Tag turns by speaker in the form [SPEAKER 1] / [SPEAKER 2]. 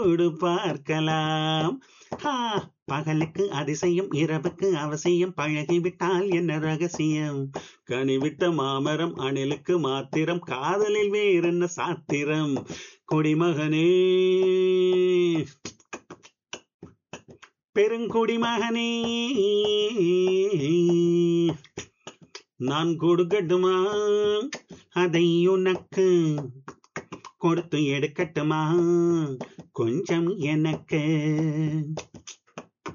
[SPEAKER 1] கூடு பார்க்கலாம் ஆ, பகலுக்கு அதிசயம் இரவுக்கு அவசியம் பழகிவிட்டால் என்ன ரகசியம் கனிவிட்ட மாமரம் அணிலுக்கு மாத்திரம் காதலில் வேறென்ன சாத்திரம் குடிமகனே பெருங்குடிமகனே நான் கொடுக்கட்டுமா அதை உனக்கு கொடுத்து எடுக்கட்டுமா கொஞ்சம் எனக்கு